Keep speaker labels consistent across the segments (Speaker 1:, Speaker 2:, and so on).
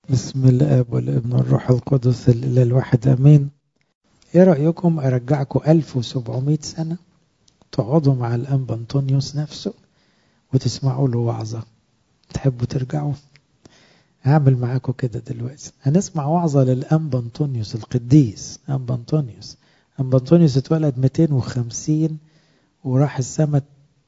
Speaker 1: بسم الاب والابن والروح القدس الاله الواحد امين ايه رايكم ارجعكم 1700 سنه تقعدوا مع الانبا انطونيوس نفسه وتسمعوا له وعظه تحبوا ترجعوا هعمل معاكم كده دلوقتي هنسمع وعظه للانبا انطونيوس القديس انبا انطونيوس انبا انطونيوس اتولد 250 وراح السما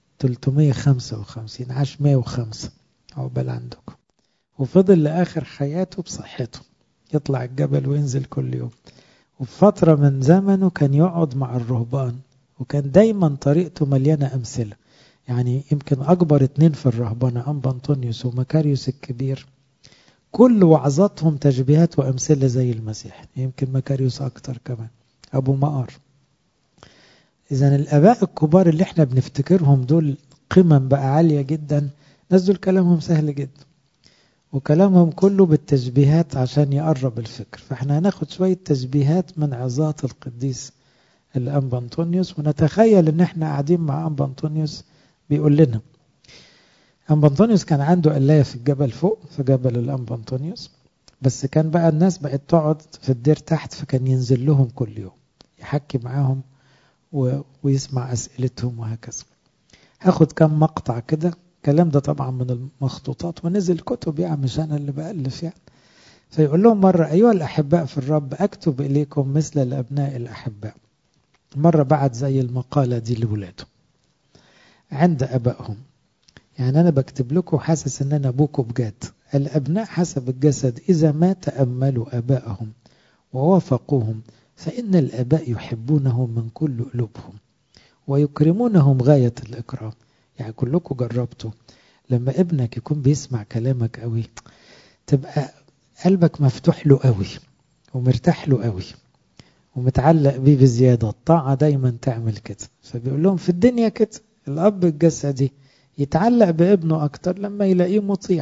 Speaker 1: 355 عاش 105 عقبال عندكم وفضل لآخر حياته بصحته يطلع الجبل وينزل كل يوم وفي فترة من زمنه كان يقعد مع الرهبان وكان دايما طريقته مليانة أمثلة يعني يمكن أكبر اتنين في الرهبنة أنبا أنطونيوس ومكاريوس الكبير كل وعظاتهم تشبيهات وأمثلة زي المسيح يمكن مكاريوس أكتر كمان أبو مقار إذا الآباء الكبار اللي احنا بنفتكرهم دول قمم بقى عالية جدا ناس دول كلامهم سهل جدا وكلامهم كله بالتشبيهات عشان يقرب الفكر فاحنا هناخد شوية تشبيهات من عظات القديس الأنبا أنطونيوس ونتخيل ان احنا قاعدين مع أنبا أنطونيوس بيقول لنا أنبا أنطونيوس كان عنده قلاية في الجبل فوق في جبل الأنبا أنطونيوس بس كان بقى الناس بقت تقعد في الدير تحت فكان ينزل لهم كل يوم يحكي معاهم و... ويسمع أسئلتهم وهكذا هاخد كم مقطع كده الكلام ده طبعا من المخطوطات ونزل كتب يعني مش أنا اللي بألف يعني فيقول لهم مرة أيها الأحباء في الرب أكتب إليكم مثل الأبناء الأحباء مرة بعد زي المقالة دي لولاده عند أبائهم يعني أنا بكتب لكم حاسس أن أنا أبوكم بجد الأبناء حسب الجسد إذا ما تأملوا أبائهم ووافقوهم فإن الآباء يحبونهم من كل قلوبهم ويكرمونهم غاية الإكرام يعني كلكم جربتوا لما ابنك يكون بيسمع كلامك قوي تبقى قلبك مفتوح له قوي ومرتاح له قوي ومتعلق بيه بزيادة الطاعة دايما تعمل كده فبيقول لهم في الدنيا كده الأب الجسدي يتعلق بابنه أكتر لما يلاقيه مطيع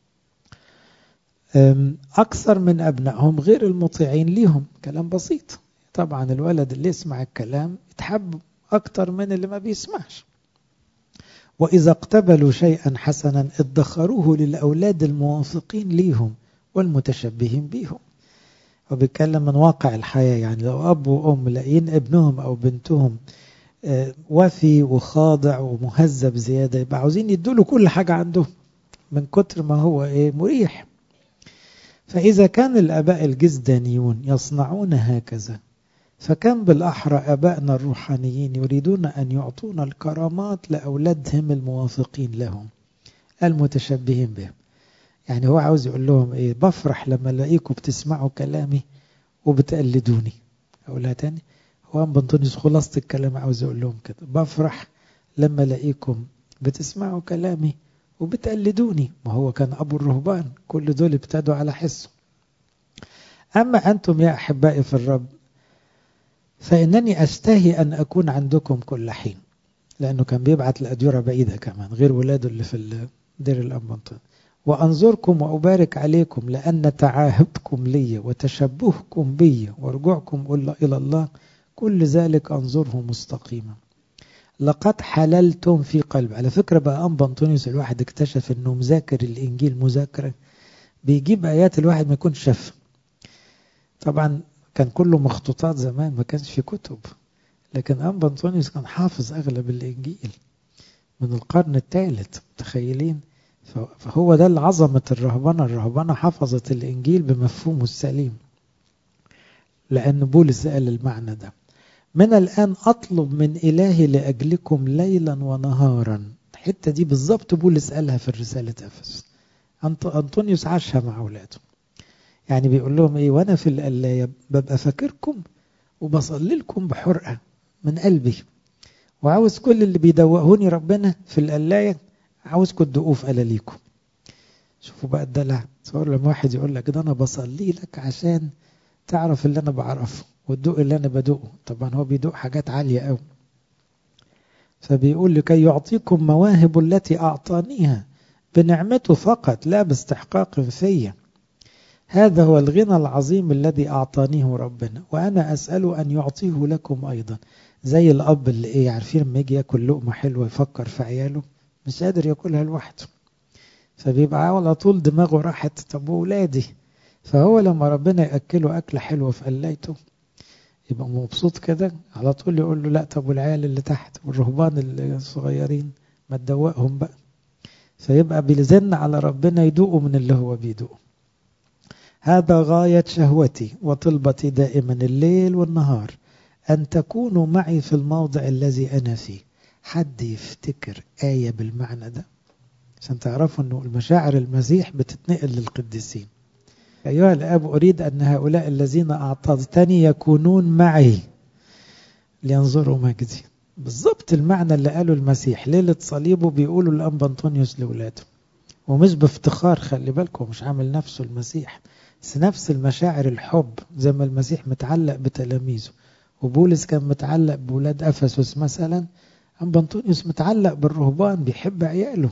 Speaker 1: أكثر من أبنائهم غير المطيعين ليهم كلام بسيط طبعا الولد اللي يسمع الكلام يتحب أكتر من اللي ما بيسمعش وإذا اقتبلوا شيئا حسنا ادخروه للأولاد الموافقين ليهم والمتشبهين بهم وبيتكلم من واقع الحياة يعني لو أب وأم لاقيين ابنهم أو بنتهم وفي وخاضع ومهذب زيادة يبقى عاوزين يدوله كل حاجة عندهم من كتر ما هو إيه مريح فإذا كان الآباء الجزدانيون يصنعون هكذا فكان بالأحرى أبائنا الروحانيين يريدون أن يعطون الكرامات لأولادهم الموافقين لهم المتشبهين بهم يعني هو عاوز يقول لهم إيه بفرح لما الاقيكم بتسمعوا كلامي وبتقلدوني أقولها تاني هو أم بنطونيوس خلاصة الكلام عاوز يقول لهم كده بفرح لما الاقيكم بتسمعوا كلامي وبتقلدوني ما هو كان أبو الرهبان كل دول ابتدوا على حسه أما أنتم يا أحبائي في الرب فإنني أستهي أن أكون عندكم كل حين لأنه كان بيبعت الأديرة بعيدة كمان غير ولاده اللي في دير الأنبنطون وأنظركم وأبارك عليكم لأن تعاهدكم لي وتشبهكم بي ورجوعكم إلى الله كل ذلك أنظره مستقيما لقد حللتم في قلب على فكرة بقى أنبا أنطونيوس الواحد اكتشف أنه مذاكر الإنجيل مذاكرة بيجيب آيات الواحد ما يكونش شاف طبعا كان كله مخطوطات زمان ما كانش في كتب لكن أنبا أنطونيوس كان حافظ أغلب الإنجيل من القرن الثالث متخيلين فهو ده العظمة الرهبنة الرهبنة حفظت الإنجيل بمفهومه السليم لأن بولس قال المعنى ده من الآن أطلب من إلهي لأجلكم ليلا ونهارا الحتة دي بالظبط بولس قالها في الرسالة أفس أنطونيوس عاشها مع أولاده يعني بيقول لهم إيه وأنا في القلاية ببقى فاكركم وبصلي لكم بحرقة من قلبي وعاوز كل اللي بيدوقوني ربنا في القلاية عاوزكم تدوقوه في قلاليكم شوفوا بقى الدلع تصور لما واحد يقول لك ده أنا بصلي لك عشان تعرف اللي أنا بعرفه وتدوق اللي أنا بدوقه طبعا هو بيدوق حاجات عالية قوي فبيقول لكي يعطيكم مواهب التي أعطانيها بنعمته فقط لا باستحقاق فيا هذا هو الغنى العظيم الذي أعطانيه ربنا وأنا أسأله أن يعطيه لكم أيضا زي الأب اللي إيه عارفين لما يجي ياكل لقمة حلوة يفكر في عياله مش قادر ياكلها لوحده فبيبقى على طول دماغه راحت طب وولادي فهو لما ربنا يأكله أكلة حلوة في قلايته يبقى مبسوط كده على طول يقول له لا طب والعيال اللي تحت والرهبان الصغيرين ما تدوقهم بقى فيبقى بيزن على ربنا يدوقوا من اللي هو بيدوقه هذا غاية شهوتي وطلبتي دائما الليل والنهار أن تكونوا معي في الموضع الذي أنا فيه حد يفتكر آية بالمعنى ده عشان تعرفوا أنه المشاعر المسيح بتتنقل للقديسين أيها الأب أريد أن هؤلاء الذين أعطيتني يكونون معي لينظروا مجدي بالضبط المعنى اللي قاله المسيح ليلة صليبه بيقولوا الأنبا أنطونيوس لأولاده ومش بافتخار خلي بالكم مش عامل نفسه المسيح بس نفس المشاعر الحب زي ما المسيح متعلق بتلاميذه وبولس كان متعلق بولاد أفسس مثلا أنبا أنطونيوس متعلق بالرهبان بيحب عياله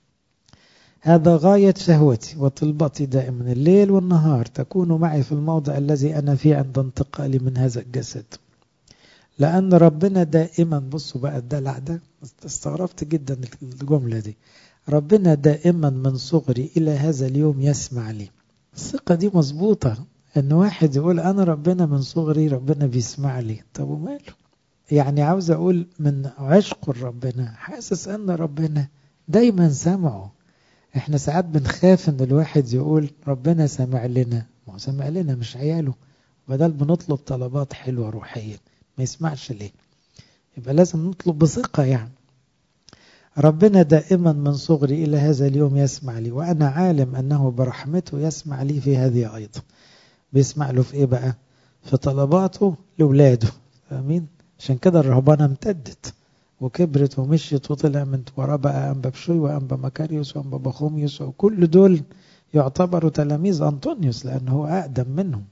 Speaker 1: هذا غاية شهوتي وطلبتي دائما الليل والنهار تكون معي في الموضع الذي أنا فيه عند انتقالي من هذا الجسد لأن ربنا دائما بصوا بقى الدلع ده استغربت جدا الجملة دي ربنا دائما من صغري إلى هذا اليوم يسمع لي الثقة دي مظبوطة ان واحد يقول انا ربنا من صغري ربنا بيسمع لي طب وماله يعني عاوز اقول من عشق ربنا حاسس ان ربنا دايما سمعه احنا ساعات بنخاف ان الواحد يقول ربنا سمع لنا ما هو سمع لنا مش عياله بدل بنطلب طلبات حلوة روحية ما يسمعش ليه يبقى لازم نطلب بثقة يعني ربنا دائما من صغري إلى هذا اليوم يسمع لي وأنا عالم أنه برحمته يسمع لي في هذه أيضا بيسمع له في إيه بقى في طلباته لولاده أمين عشان كده الرهبانة امتدت وكبرت ومشيت وطلع من وراه بقى أنبا بشوي وأنبا مكاريوس وأنبا بخوميوس وكل دول يعتبروا تلاميذ أنطونيوس لأنه هو أقدم منهم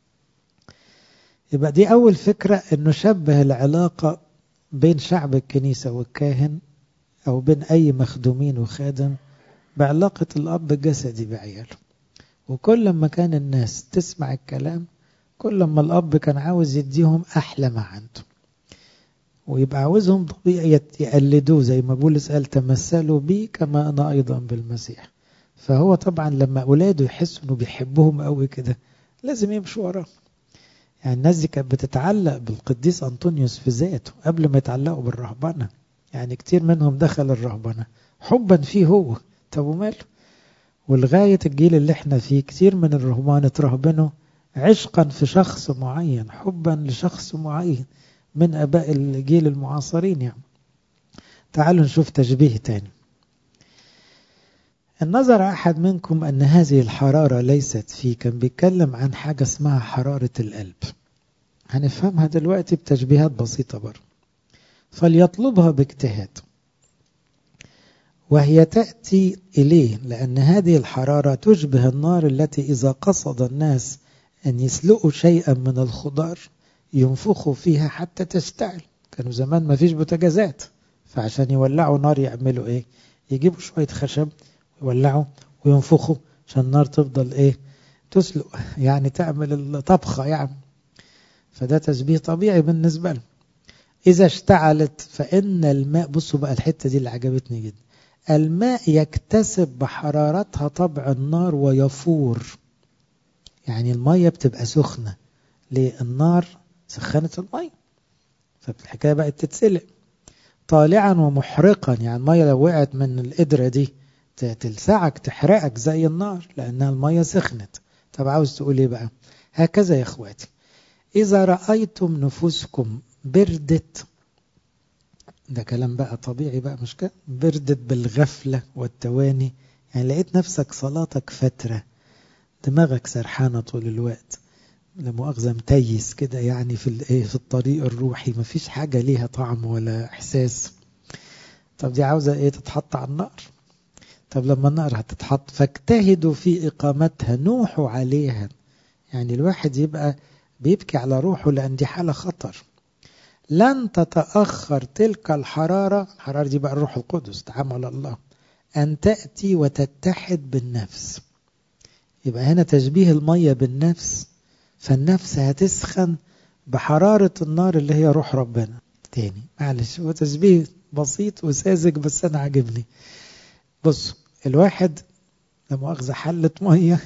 Speaker 1: يبقى دي أول فكرة أنه شبه العلاقة بين شعب الكنيسة والكاهن أو بين أي مخدومين وخادم بعلاقة الأب الجسدي بعياله وكل ما كان الناس تسمع الكلام كل ما الأب كان عاوز يديهم أحلى ما عنده ويبقى عاوزهم طبيعي يقلدوه زي ما بولس قال تمثلوا بي كما أنا أيضا بالمسيح فهو طبعا لما أولاده يحسوا أنه بيحبهم قوي كده لازم يمشوا وراه يعني الناس دي كانت بتتعلق بالقديس أنطونيوس في ذاته قبل ما يتعلقوا بالرهبنة يعني كتير منهم دخل الرهبنة حبا فيه هو طب وماله ولغاية الجيل اللي احنا فيه كتير من الرهبان اترهبنوا عشقا في شخص معين حبا لشخص معين من أباء الجيل المعاصرين يعني تعالوا نشوف تشبيه تاني النظر أحد منكم أن هذه الحرارة ليست فيه كان بيتكلم عن حاجة اسمها حرارة القلب هنفهمها دلوقتي بتشبيهات بسيطة برضه فليطلبها باجتهاد وهي تأتي إليه لأن هذه الحرارة تشبه النار التي إذا قصد الناس أن يسلقوا شيئا من الخضار ينفخوا فيها حتى تشتعل كانوا زمان ما فيش بوتجازات فعشان يولعوا نار يعملوا ايه يجيبوا شوية خشب يولعوا وينفخوا عشان النار تفضل ايه تسلق يعني تعمل الطبخة يعني فده تشبيه طبيعي بالنسبة له إذا اشتعلت فإن الماء بصوا بقى الحتة دي اللي عجبتني جدا الماء يكتسب بحرارتها طبع النار ويفور يعني المية بتبقى سخنة ليه النار سخنت المية فالحكاية بقت تتسلق طالعا ومحرقا يعني المية لو وقعت من القدرة دي تلسعك تحرقك زي النار لأنها المية سخنت طب عاوز تقول ايه بقى هكذا يا اخواتي إذا رأيتم نفوسكم بردت ده كلام بقى طبيعي بقى مش كده بردت بالغفلة والتواني يعني لقيت نفسك صلاتك فترة دماغك سرحانة طول الوقت لمؤاخذة متيس كده يعني في في الطريق الروحي مفيش حاجة ليها طعم ولا إحساس طب دي عاوزة إيه تتحط على النار طب لما النار هتتحط فاجتهدوا في إقامتها نوحوا عليها يعني الواحد يبقى بيبكي على روحه لأن دي حالة خطر لن تتأخر تلك الحرارة الحرارة دي بقى الروح القدس تعامل الله أن تأتي وتتحد بالنفس يبقى هنا تشبيه المية بالنفس فالنفس هتسخن بحرارة النار اللي هي روح ربنا تاني معلش هو تشبيه بسيط وساذج بس أنا عاجبني بص الواحد لما أخذ حلة مية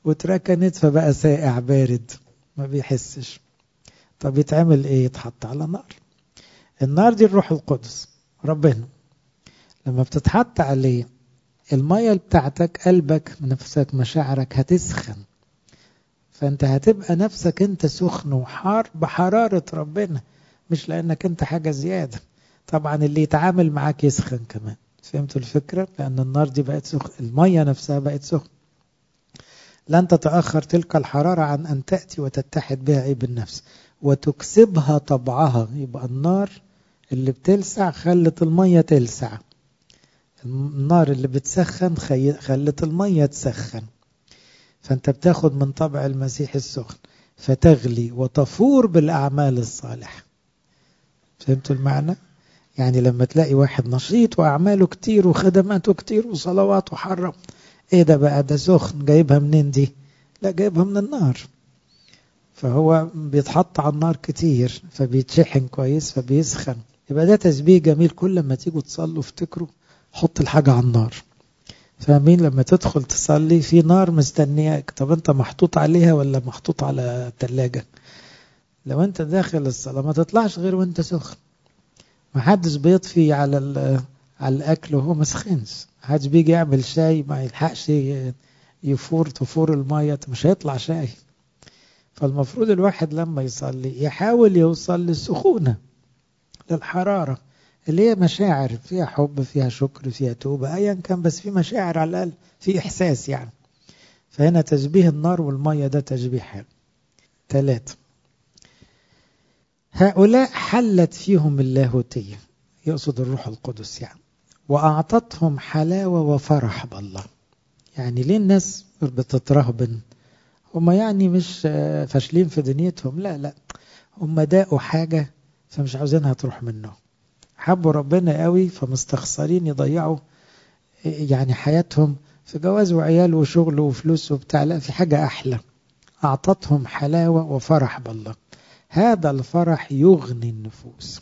Speaker 1: واتركنت فبقى ساقع بارد ما بيحسش طب يتعمل ايه يتحط على نار النار دي الروح القدس ربنا لما بتتحط عليه المية بتاعتك قلبك نفسك مشاعرك هتسخن فانت هتبقى نفسك انت سخن وحار بحرارة ربنا مش لانك انت حاجة زيادة طبعا اللي يتعامل معاك يسخن كمان فهمتوا الفكرة لان النار دي بقت سخن المية نفسها بقت سخن لن تتأخر تلك الحرارة عن أن تأتي وتتحد بها أي بالنفس وتكسبها طبعها يبقى النار اللي بتلسع خلت المية تلسع النار اللي بتسخن خلت المية تسخن فأنت بتاخد من طبع المسيح السخن فتغلي وتفور بالأعمال الصالحة فهمتوا المعنى؟ يعني لما تلاقي واحد نشيط وأعماله كتير وخدماته كتير وصلواته حرم ايه ده بقى ده سخن جايبها منين دي لا جايبها من النار فهو بيتحط على النار كتير فبيتشحن كويس فبيسخن يبقى ده تشبيه جميل كل ما تيجوا تصلوا افتكروا حط الحاجة على النار فاهمين لما تدخل تصلي في نار مستنياك طب انت محطوط عليها ولا محطوط على التلاجة لو انت داخل الصلاة ما تطلعش غير وانت سخن محدش بيطفي على على الاكل وهو ما سخنش محدش بيجي يعمل شاي ما يلحقش يفور تفور المية مش هيطلع شاي فالمفروض الواحد لما يصلي يحاول يوصل للسخونة للحرارة اللي هي مشاعر فيها حب فيها شكر فيها توبة أيا كان بس في مشاعر على الأقل في إحساس يعني فهنا تشبيه النار والمية ده تشبيه حلو ثلاثة هؤلاء حلت فيهم اللاهوتية يقصد الروح القدس يعني وأعطتهم حلاوة وفرح بالله يعني ليه الناس بتترهبن هم يعني مش فاشلين في دنيتهم لا لا هم داقوا حاجة فمش عاوزينها تروح منهم حبوا ربنا قوي فمستخسرين يضيعوا يعني حياتهم في جواز وعيال وشغل وفلوس وبتاع لا في حاجة أحلى أعطتهم حلاوة وفرح بالله هذا الفرح يغني النفوس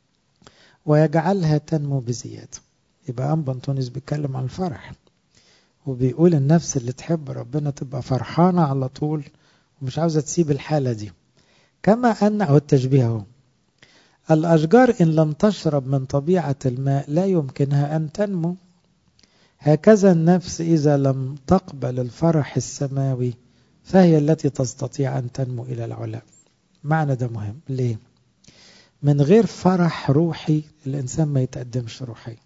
Speaker 1: ويجعلها تنمو بزيادة يبقى أنبا أنطونيوس بيتكلم عن الفرح وبيقول النفس اللي تحب ربنا تبقى فرحانة على طول ومش عاوزة تسيب الحالة دي كما أن أو التشبيه هو الأشجار إن لم تشرب من طبيعة الماء لا يمكنها أن تنمو هكذا النفس إذا لم تقبل الفرح السماوي فهي التي تستطيع أن تنمو إلى العلا معنى ده مهم ليه؟ من غير فرح روحي الإنسان ما يتقدمش روحيا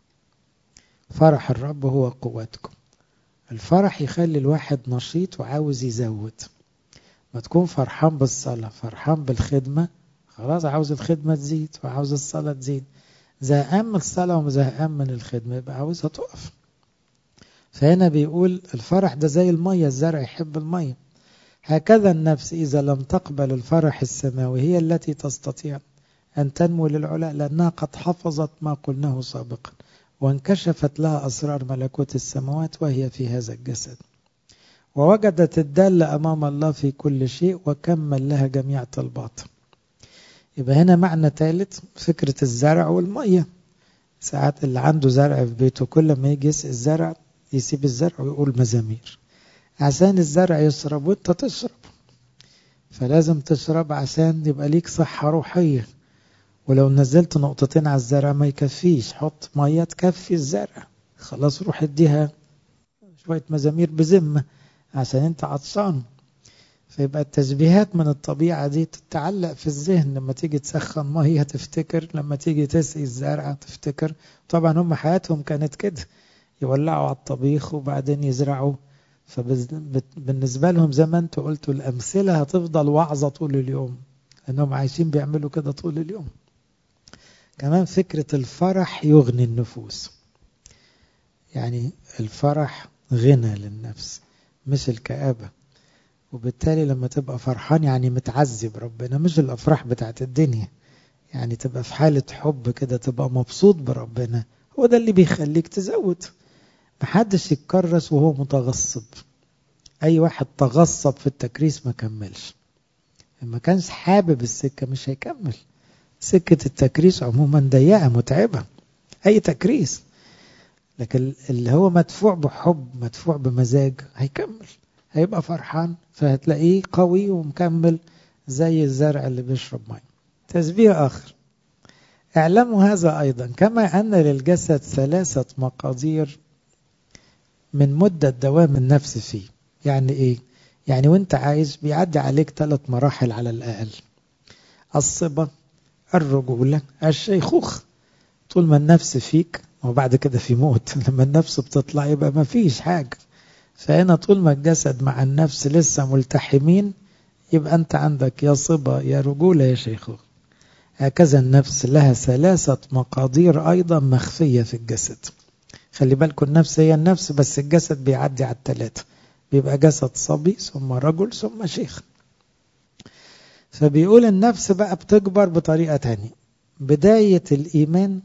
Speaker 1: فرح الرب هو قوتكم الفرح يخلي الواحد نشيط وعاوز يزود ما تكون فرحان بالصلاة فرحان بالخدمة خلاص عاوز الخدمة تزيد وعاوز الصلاة تزيد زهقان من الصلاة وزهقان من الخدمة يبقى عاوزها تقف فهنا بيقول الفرح ده زي المية الزرع يحب المية هكذا النفس إذا لم تقبل الفرح السماوي هي التي تستطيع أن تنمو للعلاء لأنها قد حفظت ما قلناه سابقا وانكشفت لها أسرار ملكوت السماوات وهي في هذا الجسد ووجدت الدالة أمام الله في كل شيء وكمل لها جميع طلباتها يبقى هنا معنى ثالث فكرة الزرع والمية ساعات اللي عنده زرع في بيته كل ما يجي يسقي الزرع يسيب الزرع ويقول مزامير عشان الزرع يشرب وانت تشرب فلازم تشرب عشان يبقى ليك صحة روحية ولو نزلت نقطتين على الزرع ما يكفيش حط مية تكفي الزرع خلاص روح اديها شوية مزامير بذمة عشان انت عطشان فيبقى التشبيهات من الطبيعة دي تتعلق في الذهن لما تيجي تسخن مية تفتكر لما تيجي تسقي الزرع تفتكر طبعا هم حياتهم كانت كده يولعوا على الطبيخ وبعدين يزرعوا فبالنسبة لهم زي ما انتوا قلتوا الأمثلة هتفضل وعظة طول اليوم لأنهم عايشين بيعملوا كده طول اليوم كمان فكرة الفرح يغني النفوس يعني الفرح غنى للنفس مش الكآبة وبالتالي لما تبقى فرحان يعني متعذب ربنا مش الأفراح بتاعت الدنيا يعني تبقى في حالة حب كده تبقى مبسوط بربنا هو ده اللي بيخليك تزود محدش يتكرس وهو متغصب أي واحد تغصب في التكريس ما كملش ما كانش حابب السكة مش هيكمل سكة التكريس عموما ضيقة متعبة أي تكريس لكن اللي هو مدفوع بحب مدفوع بمزاج هيكمل هيبقى فرحان فهتلاقيه قوي ومكمل زي الزرع اللي بيشرب ميه تشبيه آخر اعلموا هذا أيضا كما أن للجسد ثلاثة مقادير من مدة دوام النفس فيه يعني إيه؟ يعني وانت عايش بيعدي عليك ثلاث مراحل على الأقل الصبا الرجولة الشيخوخ طول ما النفس فيك وبعد كده في موت لما النفس بتطلع يبقى ما فيش حاجة فهنا طول ما الجسد مع النفس لسه ملتحمين يبقى أنت عندك يا صبا يا رجولة يا شيخوخ هكذا النفس لها ثلاثة مقادير أيضا مخفية في الجسد خلي بالكم النفس هي النفس بس الجسد بيعدي على الثلاثة بيبقى جسد صبي ثم رجل ثم شيخ فبيقول النفس بقى بتكبر بطريقة تانية بداية الإيمان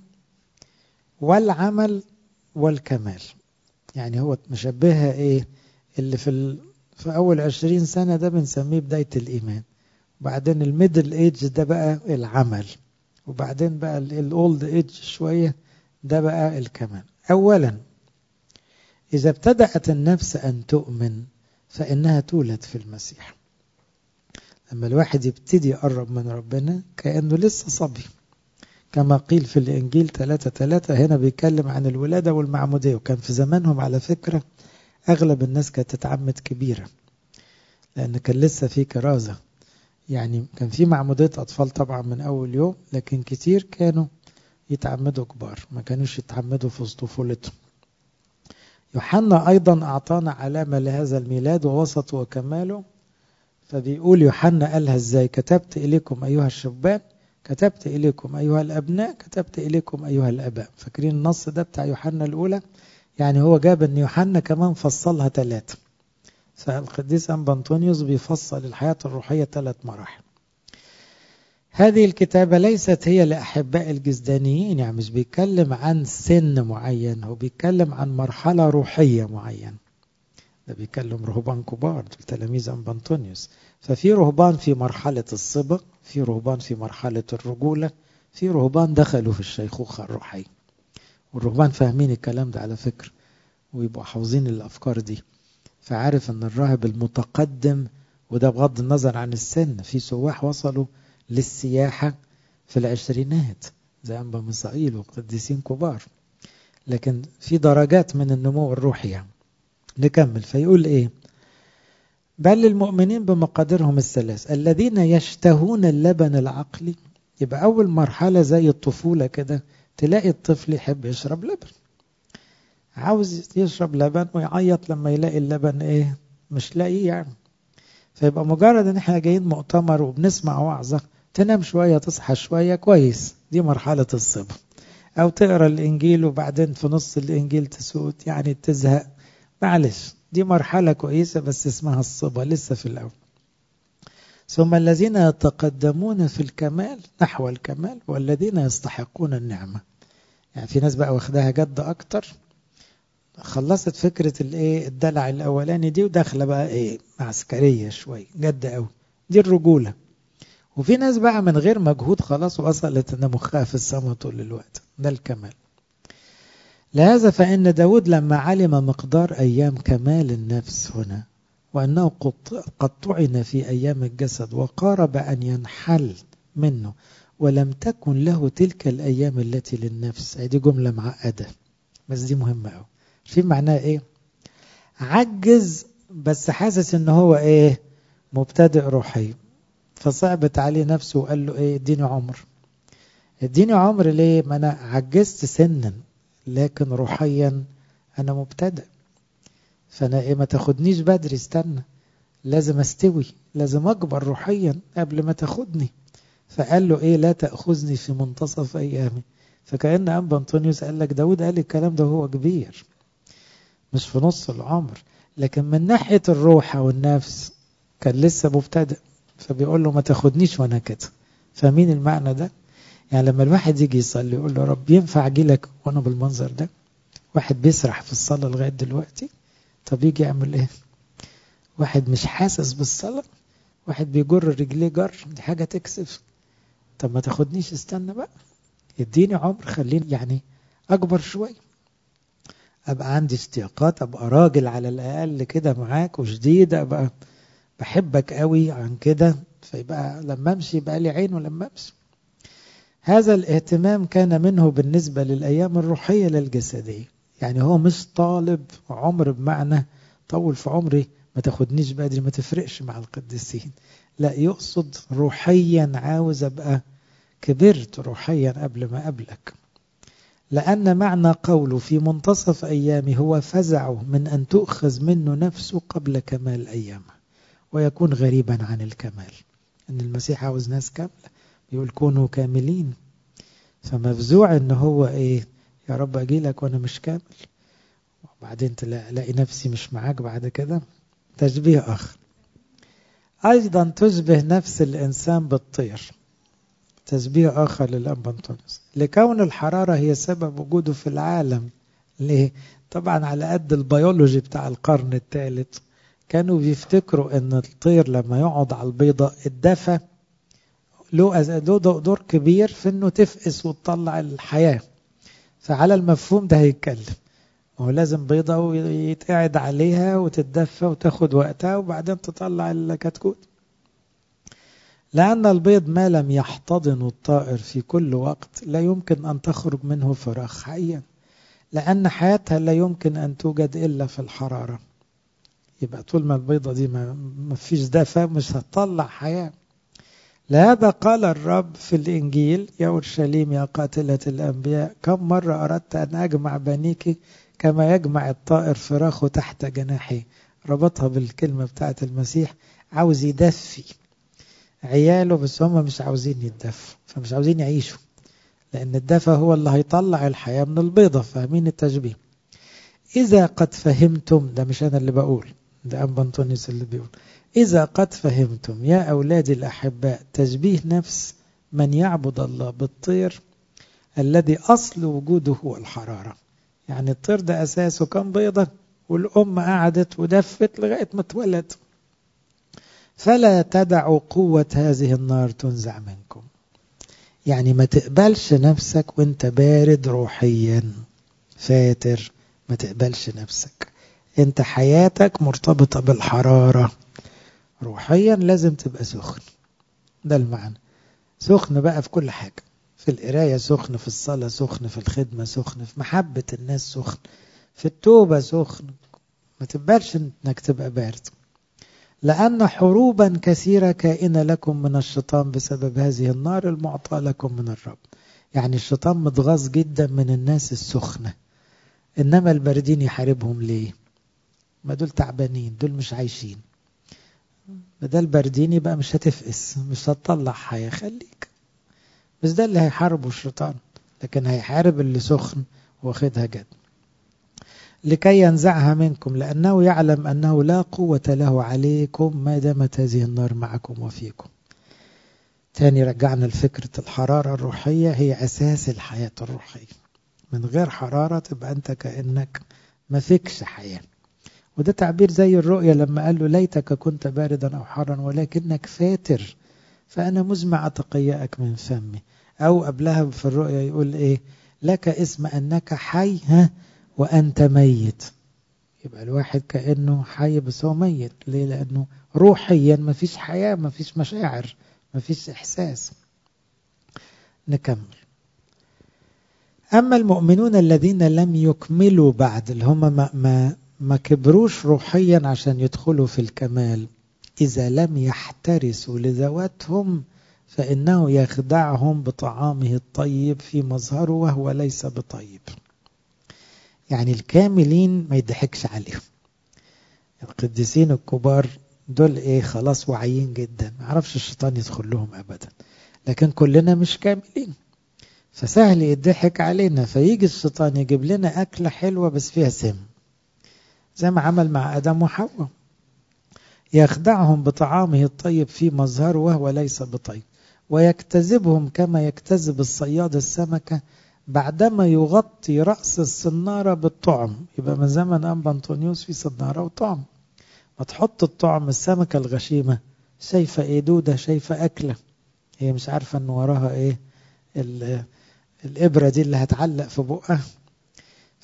Speaker 1: والعمل والكمال يعني هو مشبهها إيه اللي في, ال... في أول عشرين سنة ده بنسميه بداية الإيمان وبعدين الميدل ايج ده بقى العمل وبعدين بقى الاولد ايج شوية ده بقى الكمال أولا إذا ابتدأت النفس أن تؤمن فإنها تولد في المسيح لما الواحد يبتدي يقرب من ربنا كأنه لسه صبي كما قيل في الإنجيل 3 3 هنا بيتكلم عن الولادة والمعمودية وكان في زمانهم على فكرة أغلب الناس كانت تتعمد كبيرة لأن كان لسه في كرازة يعني كان في معمودية أطفال طبعا من أول يوم لكن كتير كانوا يتعمدوا كبار ما كانوش يتعمدوا في طفولتهم يوحنا أيضا أعطانا علامة لهذا الميلاد ووسطه وكماله فبيقول يوحنا قالها ازاي كتبت إليكم أيها الشبان كتبت إليكم أيها الأبناء كتبت إليكم أيها الأباء فاكرين النص ده بتاع يوحنا الأولى يعني هو جاب أن يوحنا كمان فصلها ثلاثة فالقديس أنبا أنطونيوس بيفصل الحياة الروحية ثلاث مراحل هذه الكتابة ليست هي لأحباء الجزدانيين يعني مش بيتكلم عن سن معين هو بيتكلم عن مرحلة روحية معينة ده بيتكلم رهبان كبار تلاميذ أنبا أنطونيوس ففي رهبان في مرحلة الصبا في رهبان في مرحلة الرجولة في رهبان دخلوا في الشيخوخة الروحية والرهبان فاهمين الكلام ده على فكرة ويبقوا حافظين الأفكار دي فعارف أن الراهب المتقدم وده بغض النظر عن السن في سواح وصلوا للسياحة في العشرينات زي أنبا مصائيل وقديسين كبار لكن في درجات من النمو الروحي يعني. نكمل فيقول إيه بل المؤمنين بمقاديرهم الثلاث الذين يشتهون اللبن العقلي يبقى أول مرحلة زي الطفولة كده تلاقي الطفل يحب يشرب لبن عاوز يشرب لبن ويعيط لما يلاقي اللبن ايه مش لاقيه يعني فيبقى مجرد ان احنا جايين مؤتمر وبنسمع وعظة تنام شوية تصحى شوية كويس دي مرحلة الصبر او تقرا الانجيل وبعدين في نص الانجيل تسوت يعني تزهق معلش دي مرحلة كويسة بس اسمها الصبا لسه في الاول ثم الذين يتقدمون في الكمال نحو الكمال والذين يستحقون النعمة يعني في ناس بقى واخداها جد اكتر خلصت فكرة الايه الدلع الاولاني دي وداخله بقى ايه عسكرية شوية جد قوي دي الرجولة وفي ناس بقى من غير مجهود خلاص وصلت ان مخها في السماء طول الوقت ده الكمال لهذا فإن داود لما علم مقدار أيام كمال النفس هنا وأنه قد طعن في أيام الجسد وقارب أن ينحل منه ولم تكن له تلك الأيام التي للنفس دي جملة معقدة بس دي مهمة أوي في معناه إيه عجز بس حاسس إن هو إيه مبتدئ روحي فصعبت عليه نفسه وقال له إيه اديني عمر اديني عمر ليه ما أنا عجزت سنا لكن روحيا أنا مبتدئ فأنا إيه ما تاخدنيش بدري استنى لازم استوي لازم أكبر روحيا قبل ما تاخدني فقال له إيه لا تأخذني في منتصف أيامي فكأن أنبا أنطونيوس قال لك داود قال الكلام ده وهو كبير مش في نص العمر لكن من ناحية الروح والنفس كان لسه مبتدئ فبيقول له ما تاخدنيش وانا كده فاهمين المعنى ده يعني لما الواحد يجي يصلي يقول له رب ينفع اجي لك وانا بالمنظر ده واحد بيسرح في الصلاة لغاية دلوقتي طب يجي يعمل ايه واحد مش حاسس بالصلاة واحد بيجر رجليه جر دي حاجة تكسف طب ما تاخدنيش استنى بقى اديني عمر خليني يعني اكبر شوية ابقى عندي اشتياقات ابقى راجل على الاقل كده معاك وشديد ابقى بحبك قوي عن كده فيبقى لما امشي يبقى لي عين ولما امشي هذا الاهتمام كان منه بالنسبة للأيام الروحية للجسدية يعني هو مش طالب عمر بمعنى طول في عمري ما تاخدنيش بدري ما تفرقش مع القديسين لا يقصد روحيا عاوز أبقى كبرت روحيا قبل ما أقابلك لأن معنى قوله في منتصف أيامي هو فزعه من أن تؤخذ منه نفسه قبل كمال أيامه ويكون غريبا عن الكمال أن المسيح عاوز ناس كاملة يقول كونوا كاملين فمفزوع ان هو ايه يا رب اجي لك وانا مش كامل وبعدين تلاقي نفسي مش معاك بعد كده تشبيه اخر ايضا تشبه نفس الانسان بالطير تشبيه اخر للانبا انطونيوس لكون الحراره هي سبب وجوده في العالم ليه طبعا على قد البيولوجي بتاع القرن الثالث كانوا بيفتكروا ان الطير لما يقعد على البيضة الدفى له دور كبير في انه تفقس وتطلع الحياة فعلى المفهوم ده هيتكلم هو لازم بيضة ويتقعد عليها وتتدفى وتاخد وقتها وبعدين تطلع الكتكوت لأن البيض ما لم يحتضن الطائر في كل وقت لا يمكن أن تخرج منه فراخ حيا لأن حياتها لا يمكن أن توجد إلا في الحرارة يبقى طول ما البيضة دي ما فيش دفى مش هتطلع حياة لهذا قال الرب في الإنجيل يا أورشليم يا قاتلة الأنبياء كم مرة أردت أن أجمع بنيك كما يجمع الطائر فراخه تحت جناحي ربطها بالكلمة بتاعت المسيح عاوز يدفي عياله بس هم مش عاوزين يتدفوا فمش عاوزين يعيشوا لأن الدفى هو اللي هيطلع الحياة من البيضة فاهمين التشبيه إذا قد فهمتم ده مش أنا اللي بقول ده أنبا أنطونيوس اللي بيقول إذا قد فهمتم يا أولادي الأحباء تشبيه نفس من يعبد الله بالطير الذي أصل وجوده هو الحرارة يعني الطير ده أساسه كان بيضة والأم قعدت ودفت لغاية ما اتولد فلا تدعوا قوة هذه النار تنزع منكم يعني ما تقبلش نفسك وانت بارد روحيا فاتر ما تقبلش نفسك انت حياتك مرتبطة بالحرارة روحيا لازم تبقى سخن ده المعنى سخن بقى في كل حاجة في القراية سخن في الصلاة سخن في الخدمة سخن في محبة الناس سخن في التوبة سخن ما تقبلش انك تبقى بارد لأن حروبا كثيرة كائنة لكم من الشيطان بسبب هذه النار المعطاة لكم من الرب يعني الشيطان متغاظ جدا من الناس السخنة إنما الباردين يحاربهم ليه ما دول تعبانين دول مش عايشين بدل باردين يبقى مش هتفقس مش هتطلع حياة خليك بس ده اللي هيحاربه الشيطان لكن هيحارب اللي سخن واخدها جد لكي ينزعها منكم لأنه يعلم أنه لا قوة له عليكم ما دامت هذه النار معكم وفيكم تاني رجعنا لفكرة الحرارة الروحية هي أساس الحياة الروحية من غير حرارة تبقى أنت كأنك ما فيكش حياة وده تعبير زي الرؤية لما قال له ليتك كنت باردا أو حارا ولكنك فاتر فأنا مزمع أتقيأك من فمي أو قبلها في الرؤية يقول إيه لك اسم أنك حي ها وأنت ميت يبقى الواحد كأنه حي بس هو ميت ليه لأنه روحيا ما فيش حياة ما فيش مشاعر ما فيش إحساس نكمل أما المؤمنون الذين لم يكملوا بعد اللي هم ما, ما, ما كبروش روحيا عشان يدخلوا في الكمال إذا لم يحترسوا لذواتهم فإنه يخدعهم بطعامه الطيب في مظهره وهو ليس بطيب يعني الكاملين ما يضحكش عليهم القديسين الكبار دول ايه خلاص واعيين جدا ما عرفش الشيطان يدخل لهم ابدا لكن كلنا مش كاملين فسهل يضحك علينا فيجي الشيطان يجيب لنا أكلة حلوة بس فيها سم زي ما عمل مع آدم وحواء يخدعهم بطعامه الطيب في مظهره وهو ليس بطيب ويكتذبهم كما يكتذب الصياد السمكة بعدما يغطي رأس الصنارة بالطعم يبقى من زمن أنبا أنطونيوس في صنارة وطعم ما تحط الطعم السمكة الغشيمة شايفة ايه دودة شايفة أكلة هي مش عارفة ان وراها ايه الإبرة دي اللي هتعلق في بقها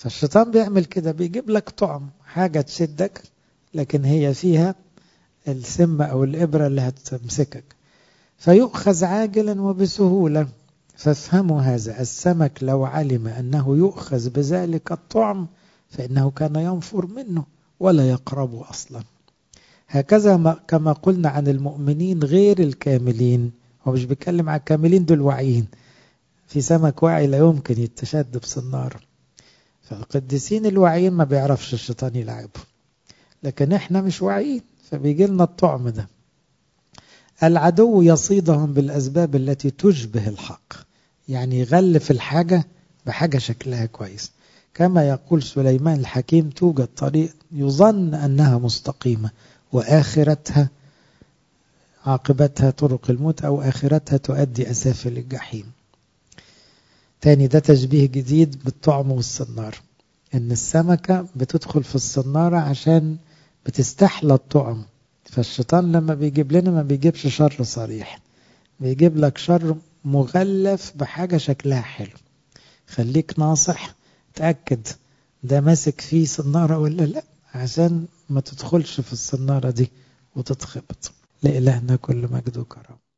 Speaker 1: فالشيطان بيعمل كده بيجيب لك طعم حاجة تشدك لكن هي فيها السم أو الإبرة اللي هتمسكك فيؤخذ عاجلا وبسهولة فافهموا هذا السمك لو علم أنه يؤخذ بذلك الطعم فإنه كان ينفر منه ولا يقربه أصلا هكذا ما كما قلنا عن المؤمنين غير الكاملين هو مش بيتكلم عن الكاملين دول واعيين في سمك واعي لا يمكن يتشد بصنار فالقديسين الواعيين ما بيعرفش الشيطان يلعبه لكن احنا مش واعيين فبيجي لنا الطعم ده العدو يصيدهم بالأسباب التي تشبه الحق يعني يغلف الحاجة بحاجة شكلها كويس كما يقول سليمان الحكيم توجد طريق يظن أنها مستقيمة وآخرتها عاقبتها طرق الموت أو آخرتها تؤدي أسافل الجحيم تاني ده تشبيه جديد بالطعم والصنار إن السمكة بتدخل في الصنارة عشان بتستحلى الطعم فالشيطان لما بيجيب لنا ما بيجيبش شر صريح بيجيب لك شر مغلف بحاجة شكلها حلو خليك ناصح تأكد ده ماسك فيه صنارة ولا لا عشان ما تدخلش في الصنارة دي وتتخبط لإلهنا كل مجد وكرم